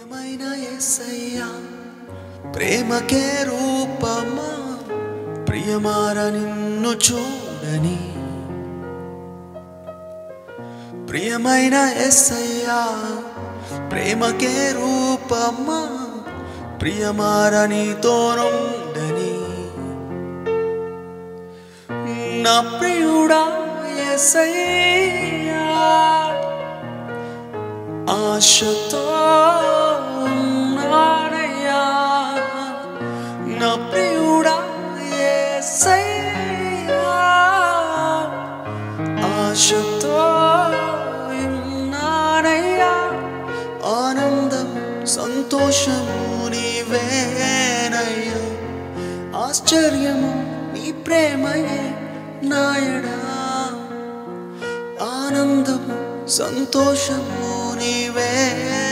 ప్రియమైన యేసయ్యా ప్రేమకే రూపమా ప్రియమార నిన్ను చూడని ప్రియమైన యేసయ్యా ప్రేమకే రూపమా ప్రియమార నీతోనుండని నా ప్రియుడా యేసయ్యా ఆశతో ఉన్నానయ్యా నా ప్రియుడా యేసయ్యా ఆశతో ఉన్నానయ్యా ఆనందం సంతోషము నీవేనయ్యా ఆశ్చర్యము నీ ప్రేమయే నాయడా ఆనందము సంతోషము నీవే